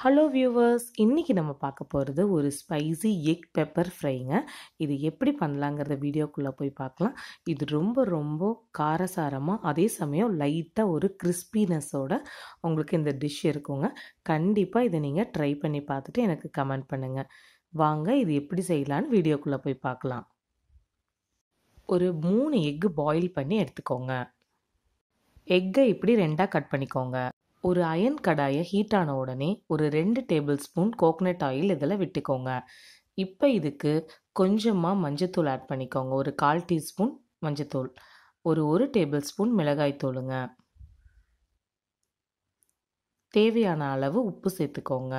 hello viewers இன்றைக்கி நம்ம பார்க்க போகிறது ஒரு ஸ்பைசி எக் பெப்பர் ஃப்ரைங்க இது எப்படி பண்ணலாங்கிறத வீடியோக்குள்ளே போய் பார்க்கலாம் இது ரொம்ப ரொம்ப காரசாரமாக அதே சமயம் லைட்டாக ஒரு கிறிஸ்பினஸோட உங்களுக்கு இந்த டிஷ் இருக்குங்க கண்டிப்பாக இதை நீங்கள் ட்ரை பண்ணி பார்த்துட்டு எனக்கு கமெண்ட் பண்ணுங்கள் வாங்க இது எப்படி செய்யலான்னு வீடியோக்குள்ளே போய் பார்க்கலாம் ஒரு மூணு எக்கு பாயில் பண்ணி எடுத்துக்கோங்க எக்கை இப்படி ரெண்டாக கட் பண்ணிக்கோங்க ஒரு அயன் கடாயை ஹீட் ஆன உடனே ஒரு ரெண்டு டேபிள் ஸ்பூன் கோகனட் ஆயில் இதில் விட்டுக்கோங்க இப்போ இதுக்கு கொஞ்சமாக மஞ்சத்தூள் ஆட் பண்ணிக்கோங்க ஒரு கால் டீஸ்பூன் மஞ்சத்தூள் ஒரு ஒரு டேபிள் ஸ்பூன் மிளகாய் தூளுங்க தேவையான அளவு உப்பு சேர்த்துக்கோங்க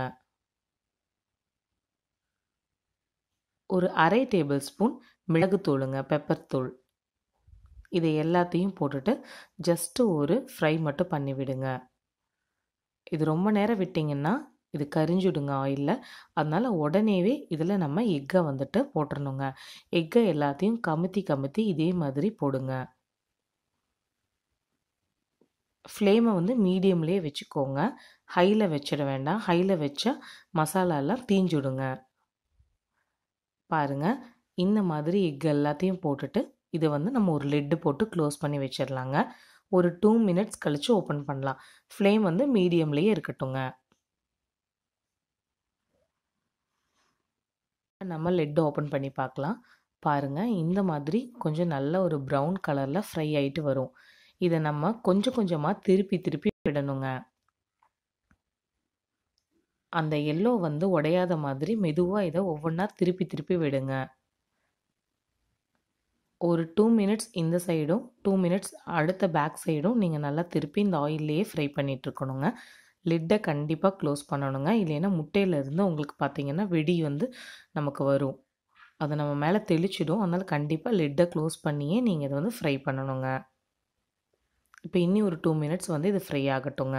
ஒரு அரை டேபிள் ஸ்பூன் மிளகுத்தூளுங்க பெப்பர் தூள் இதை எல்லாத்தையும் போட்டுட்டு ஜஸ்ட்டு ஒரு ஃப்ரை மட்டும் பண்ணி விடுங்க இது ரொம்ப நேரம் விட்டிங்கன்னா இது கரிஞ்சுடுங்க ஆயிலில் அதனால் உடனேவே இதில் நம்ம எக்கை வந்துட்டு போட்டுடணுங்க எக்கை எல்லாத்தையும் கமுத்தி கமுத்தி இதே மாதிரி போடுங்க ஃப்ளேமை வந்து மீடியம்லேயே வச்சுக்கோங்க ஹையில் வச்சிட வேண்டாம் ஹையில் வச்சா மசாலாலாம் தீஞ்சுடுங்க பாருங்கள் இந்த மாதிரி எக் எல்லாத்தையும் போட்டுட்டு இதை வந்து நம்ம ஒரு லெட்டு போட்டு க்ளோஸ் பண்ணி வச்சிடலாங்க ஒரு டூ மினிட்ஸ் கழித்து ஓப்பன் பண்ணலாம் ஃப்ளேம் வந்து மீடியம்லேயே இருக்கட்டுங்க நம்ம லெட்டு ஓப்பன் பண்ணி பார்க்கலாம் பாருங்கள் இந்த மாதிரி கொஞ்சம் நல்ல ஒரு ப்ரௌன் கலரில் ஃப்ரை ஆகிட்டு வரும் இதை நம்ம கொஞ்சம் கொஞ்சமாக திருப்பி திருப்பி விடணுங்க அந்த எல்லோ வந்து உடையாத மாதிரி மெதுவாக இதை ஒவ்வொன்றா திருப்பி திருப்பி விடுங்க ஒரு டூ மினிட்ஸ் இந்த சைடும் டூ மினிட்ஸ் அடுத்த பேக் சைடும் நீங்கள் நல்லா திருப்பி இந்த ஆயில்லையே ஃப்ரை பண்ணிகிட்ருக்கணுங்க லிட்டை கண்டிப்பாக க்ளோஸ் பண்ணணுங்க இல்லைன்னா முட்டையிலேருந்து உங்களுக்கு பார்த்தீங்கன்னா வெடி வந்து நமக்கு வரும் அதை நம்ம மேலே தெளிச்சிடும் அதனால் கண்டிப்பாக லிட்டை க்ளோஸ் பண்ணியே நீங்கள் இதை வந்து ஃப்ரை பண்ணணுங்க இப்போ இன்னி ஒரு டூ மினிட்ஸ் வந்து இது ஃப்ரை ஆகட்டுங்க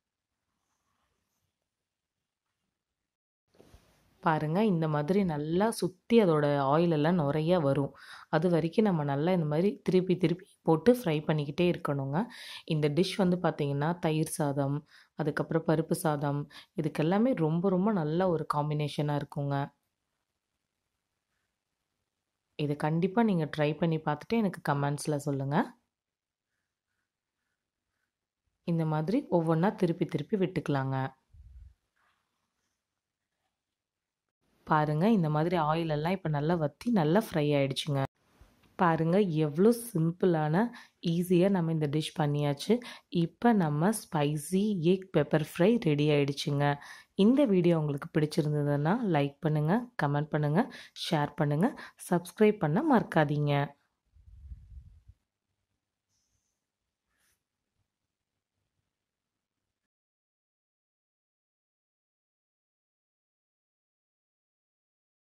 பாருங்கள் இந்த மாதிரி நல்லா சுற்றி அதோட ஆயிலெல்லாம் நிறையா வரும் அது வரைக்கும் நம்ம நல்லா இந்த மாதிரி திருப்பி திருப்பி போட்டு ஃப்ரை பண்ணிக்கிட்டே இருக்கணுங்க இந்த டிஷ் வந்து பார்த்திங்கன்னா தயிர் சாதம் அதுக்கப்புறம் பருப்பு சாதம் இதுக்கெல்லாமே ரொம்ப ரொம்ப நல்ல ஒரு காம்பினேஷனாக இருக்குங்க இது கண்டிப்பாக நீங்கள் ட்ரை பண்ணி பார்த்துட்டு எனக்கு கமெண்ட்ஸில் சொல்லுங்கள் இந்த மாதிரி ஒவ்வொன்றா திருப்பி திருப்பி விட்டுக்கலாங்க பாருங்கள் இந்த மாதிரி ஆயிலெல்லாம் இப்போ நல்லா வற்றி நல்லா ஃப்ரை ஆகிடுச்சுங்க பாருங்கள் எவ்வளோ சிம்பிளான ஈஸியாக நம்ம இந்த டிஷ் பண்ணியாச்சு இப்போ நம்ம spicy egg pepper fry ready ஆகிடுச்சுங்க இந்த வீடியோ உங்களுக்கு பிடிச்சிருந்ததுன்னா லைக் பண்ணுங்கள் கமெண்ட் பண்ணுங்கள் ஷேர் பண்ணுங்கள் சப்ஸ்கிரைப் பண்ண மறக்காதீங்க